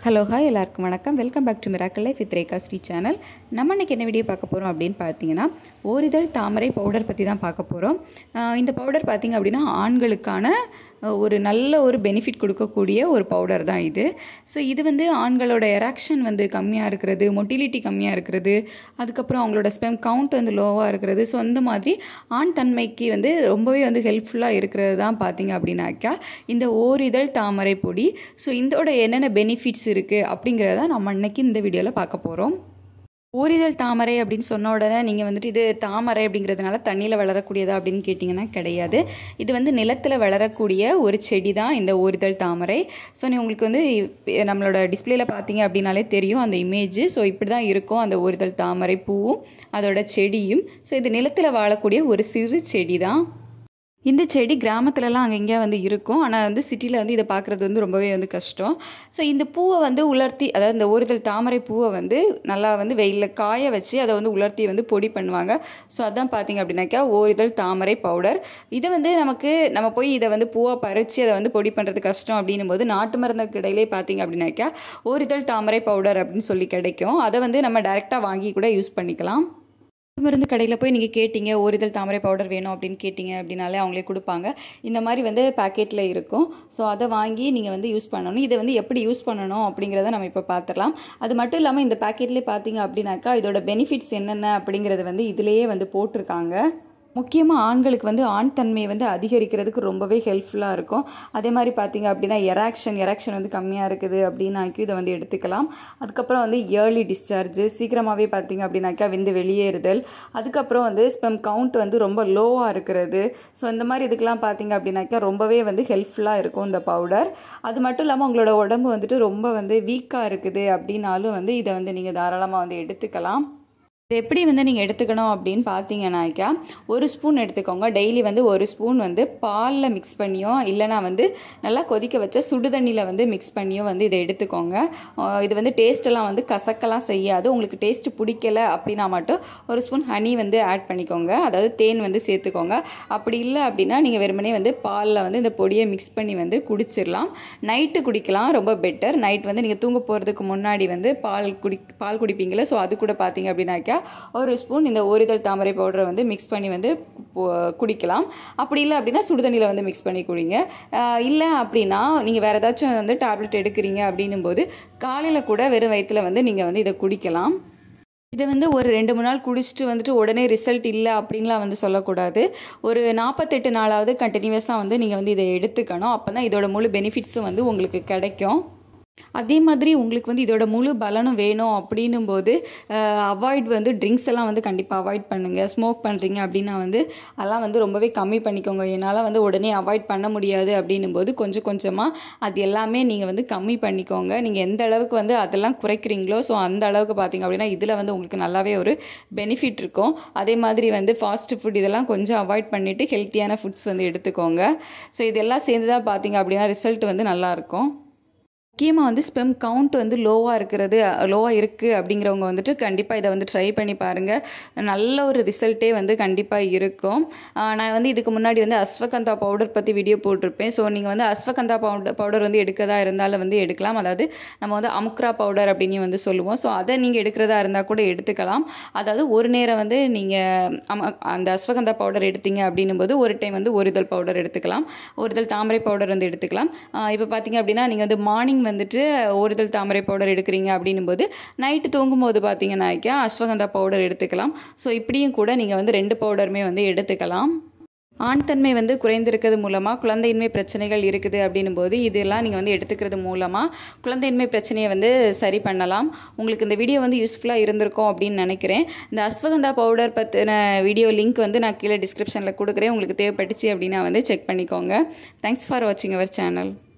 hello hi எல்லாருக்கும் வணக்கம் welcome back to miracle life with Rekha Sri channel நம்ம இன்னைக்கு என்ன வீடியோ பார்க்க போகிறோம் அப்படின்னு பார்த்தீங்கன்னா ஓரிதழ் தாமரை பவுடர் பற்றி தான் பார்க்க போகிறோம் இந்த பவுடர் பார்த்திங்க அப்படின்னா ஆண்களுக்கான அஹ், ஒரு நல்ல ஒரு பெனிஃபிட் கொடுக்கக்கூடிய ஒரு பவுடர் தான் இது ஸோ இது வந்து ஆண்களோட எராக்ஷன் வந்து கம்மியாக இருக்கிறது மொட்டிலிட்டி கம்மியாக இருக்கிறது அதுக்கப்புறம் அவங்களோட ஸ்பெம் கவுண்ட் வந்து லோவாக இருக்கிறது ஸோ அந்த மாதிரி ஆண் தன்மைக்கு வந்து ரொம்பவே வந்து ஹெல்ப்ஃபுல்லாக இருக்கிறது தான் பார்த்தீங்க அப்படின்னாக்கா இந்த ஓரிதழ் தாமரை பொடி ஸோ இதோட என்னென்ன பெனிஃபிட்ஸ் இருக்குது அப்படிங்கிறத நம்ம இன்னைக்கு இந்த வீடியோவில் பார்க்க போகிறோம் ஓரிதழ் தாமரை அப்படின்னு சொன்ன உடனே நீங்கள் வந்துட்டு இது தாமரை அப்படிங்கிறதுனால தண்ணியில் வளரக்கூடியதா அப்படின்னு கேட்டிங்கன்னா கிடையாது இது வந்து நிலத்தில் வளரக்கூடிய ஒரு செடி தான் இந்த ஓரிதழ் தாமரை ஸோ நீ உங்களுக்கு வந்து இப்ப நம்மளோட டிஸ்பிளேல பார்த்தீங்க அப்படின்னாலே தெரியும் அந்த இமேஜ் ஸோ இப்படி தான் இருக்கும் அந்த ஓரிதழ் தாமரை பூவும் அதோட செடியும் ஸோ இது நிலத்தில் வாழக்கூடிய ஒரு சிறு செடி தான் இந்த செடி கிராமத்துலலாம் அங்கங்கே வந்து இருக்கும் ஆனால் வந்து சிட்டியில் வந்து இதை பார்க்குறது வந்து ரொம்பவே வந்து கஷ்டம் ஸோ இந்த பூவை வந்து உலர்த்தி அதாவது இந்த ஒருதல் தாமரை பூவை வந்து நல்லா வந்து வெயிலில் காய வச்சு அதை வந்து உலர்த்தி வந்து பொடி பண்ணுவாங்க ஸோ அதான் பார்த்தீங்க அப்படின்னாக்கா ஓரிதழ் தாமரை பவுடர் இதை வந்து நமக்கு நம்ம போய் இதை வந்து பூவாக பறித்து அதை வந்து பொடி பண்ணுறது கஷ்டம் அப்படின்னும் போது நாட்டு மருந்து கடையிலே பார்த்தீங்க அப்படின்னாக்கா ஓரிதழ் தாமரை பவுடர் அப்படின்னு சொல்லி கிடைக்கும் அதை வந்து நம்ம டைரெக்டாக வாங்கி கூட யூஸ் பண்ணிக்கலாம் மருந்து கடையில் போய் நீங்கள் கேட்டிங்க ஓரிதழ் தாமரை பவுடர் வேணும் அப்படின்னு கேட்டிங்க அப்படின்னாலே அவங்களே கொடுப்பாங்க இந்த மாதிரி வந்து பேக்கெட்டில் இருக்கும் ஸோ அதை வாங்கி நீங்கள் வந்து யூஸ் பண்ணணும் இதை வந்து எப்படி யூஸ் பண்ணணும் அப்படிங்கிறத நம்ம இப்போ பார்த்துடலாம் அது மட்டும் இல்லாமல் இந்த பேக்கெட்லேயே பார்த்தீங்க அப்படின்னாக்கா இதோட பெனிஃபிட்ஸ் என்னென்ன அப்படிங்கிறது வந்து இதிலேயே வந்து போட்டிருக்காங்க முக்கியமாக ஆண்களுக்கு வந்து ஆண் தன்மையை வந்து அதிகரிக்கிறதுக்கு ரொம்பவே ஹெல்ப்ஃபுல்லாக இருக்கும் அதே மாதிரி பார்த்தீங்க அப்படின்னா எராக்ஷன் எராக்ஷன் வந்து கம்மியாக இருக்குது அப்படின்னாக்கி இதை வந்து எடுத்துக்கலாம் அதுக்கப்புறம் வந்து இயர்லி டிஸ்சார்ஜ் சீக்கிரமாகவே பார்த்தீங்க அப்படின்னாக்கா விந்து வெளியேறுதல் அதுக்கப்புறம் வந்து ஸ்பெம் கவுண்ட் வந்து ரொம்ப லோவாக இருக்கிறது ஸோ இந்த மாதிரி இதுக்கெல்லாம் பார்த்தீங்க அப்படின்னாக்கா ரொம்பவே வந்து ஹெல்ப்ஃபுல்லாக இருக்கும் இந்த பவுடர் அது மட்டும் இல்லாமல் உங்களோட உடம்பு வந்துட்டு ரொம்ப வந்து வீக்காக இருக்குது அப்படின்னாலும் வந்து இதை வந்து நீங்கள் தாராளமாக வந்து எடுத்துக்கலாம் இது எப்படி வந்து நீங்கள் எடுத்துக்கணும் அப்படின்னு பார்த்தீங்கன்னாக்கா ஒரு ஸ்பூன் எடுத்துக்கோங்க டெய்லி வந்து ஒரு ஸ்பூன் வந்து பாலில் மிக்ஸ் பண்ணியோ இல்லைனா வந்து நல்லா கொதிக்க வச்ச சுடு தண்ணியில் வந்து மிக்ஸ் பண்ணியோ வந்து இதை எடுத்துக்கோங்க அஹ் இது வந்து டேஸ்ட்டெல்லாம் வந்து கசக்கலாம் செய்யாது உங்களுக்கு டேஸ்ட் பிடிக்கல அப்படின்னா மட்டும் ஒரு ஸ்பூன் ஹனி வந்து ஆட் பண்ணிக்கோங்க அதாவது தேன் வந்து சேர்த்துக்கோங்க அப்படி இல்லை அப்படின்னா நீங்கள் வெறுமனே வந்து பாலில் வந்து இந்த பொடியை மிக்ஸ் பண்ணி வந்து குடிச்சிடலாம் நைட்டு குடிக்கலாம் ரொம்ப பெட்டர் நைட் வந்து நீங்கள் தூங்க போகிறதுக்கு முன்னாடி வந்து பால் குடி பால் குடிப்பீங்களே ஸோ அது கூட பார்த்தீங்க அப்படின்னாக்கா ஒரு ஸ்பூன் இந்த ஓரிதழ் தாமரை பவுடரை வந்து மிக்ஸ் பண்ணி வந்து போ- குடிக்கலாம் அப்படி இல்லை அப்படின்னா சுடுதண்ணியில் வந்து மிக்ஸ் பண்ணி குடிங்க ஆஹ் இல்லை அப்படின்னா நீங்கள் வேறு ஏதாச்சும் வந்து டேப்லெட் எடுக்கிறீங்க அப்படின்னும் போது காலையில் கூட வெறும் வயிற்றில் வந்து நீங்கள் வந்து இதை குடிக்கலாம் இதை வந்து ஒரு ரெண்டு மூணு நாள் குடிச்சிட்டு வந்துட்டு உடனே ரிசல்ட் இல்லை அப்படின்லாம் வந்து சொல்லக்கூடாது ஒரு நாற்பத்தெட்டு நாளாவது கண்டினியூஸாக வந்து நீங்கள் வந்து இதை எடுத்துக்கணும் அப்போ தான் இதோட முழு பெனிஃபிட்ஸும் வந்து உங்களுக்கு கிடைக்கும் அதே மாதிரி உங்களுக்கு வந்து இதோட முழு பலனும் வேணும் அப்படின்னும் போது அவாய்ட் வந்து ட்ரிங்க்ஸ் எல்லாம் வந்து கண்டிப்பாக அவாய்ட் பண்ணுங்கள் ஸ்மோக் பண்ணுறீங்க அப்படின்னா வந்து அதெல்லாம் வந்து ரொம்பவே கம்மி பண்ணிக்கோங்க என்னால் வந்து உடனே அவாய்ட் பண்ண முடியாது அப்படின்னும் போது கொஞ்சம் கொஞ்சமாக அது எல்லாமே நீங்கள் வந்து கம்மி பண்ணிக்கோங்க நீங்கள் எந்த அளவுக்கு வந்து அதெல்லாம் குறைக்கிறீங்களோ ஸோ அந்த அளவுக்கு பார்த்தீங்க அப்படின்னா இதில் வந்து உங்களுக்கு நல்லாவே ஒரு பெனிஃபிட் இருக்கும் அதே மாதிரி வந்து ஃபாஸ்ட் ஃபுட் இதெல்லாம் கொஞ்சம் அவாய்ட் பண்ணிவிட்டு ஹெல்த்தியான ஃபுட்ஸ் வந்து எடுத்துக்கோங்க ஸோ இதெல்லாம் சேர்ந்து தான் பார்த்தீங்க அப்படின்னா ரிசல்ட் வந்து நல்லாயிருக்கும் முக்கியமாக வந்து ஸ்பெம் கவுண்ட் வந்து லோவாக இருக்கிறது லோவாக இருக்குது அப்படிங்கிறவங்க வந்துட்டு கண்டிப்பாக இதை வந்து ட்ரை பண்ணி பாருங்கள் நல்ல ஒரு ரிசல்ட்டே வந்து கண்டிப்பாக இருக்கும் ஆஹ் நான் வந்து இதுக்கு முன்னாடி வந்து அஸ்வகந்தா பவுடர் பற்றி வீடியோ போட்டிருப்பேன் ஸோ நீங்கள் வந்து அஸ்வகந்தா பவுடர் பவுடர் வந்து எடுக்கதா இருந்தாலும் வந்து எடுக்கலாம் அதாவது நம்ம வந்து அமுக்ரா பவுடர் அப்படின்னு வந்து சொல்லுவோம் ஸோ அதை நீங்கள் எடுக்கிறதா இருந்தால் கூட எடுத்துக்கலாம் அதாவது ஒரு நேரம் வந்து நீங்கள் அம அந்த அஸ்வகந்தா பவுடர் எடுத்தீங்க அப்படின்னும் போது ஒரு டைம் வந்து ஒரு இதழ் பவுடர் எடுத்துக்கலாம் ஒரு இதழ் தாமரை பவுடர் வந்து எடுத்துக்கலாம் இப்போ பார்த்தீங்க அப்படின்னா நீங்கள் வந்து மார்னிங் வந்துட்டு ஒரு இதழ் தாமரை பவுடர் எடுக்கிறீங்க அப்படின்னும் போது நைட்டு தூங்கும்போது பார்த்தீங்கன்னாக்கா அஸ்வகந்தா பவுடர் எடுத்துக்கலாம் ஸோ இப்படியும் கூட நீங்கள் வந்து ரெண்டு பவுடருமே வந்து எடுத்துக்கலாம் ஆண் தன்மை வந்து குறைந்திருக்கிறது மூலமாக குழந்தையின்மை பிரச்சனைகள் இருக்குது அப்படின்னும் போது இதெல்லாம் நீங்கள் வந்து எடுத்துக்கிறது மூலமாக குழந்தையின்மை பிரச்சனையை வந்து சரி பண்ணலாம் உங்களுக்கு இந்த வீடியோ வந்து யூஸ்ஃபுல்லாக இருந்திருக்கும் அப்படின்னு நினைக்கிறேன் இந்த அஸ்வகந்தா பவுடர் பற்றின வீடியோ லிங்க் வந்து நான் கீழே டிஸ்கிரிப்ஷனில் கொடுக்குறேன் உங்களுக்கு தேவைப்பட்டுச்சு அப்படின்னா வந்து செக் பண்ணிக்கோங்க தேங்க்ஸ் ஃபார் வாட்சிங் அவர் சேனல்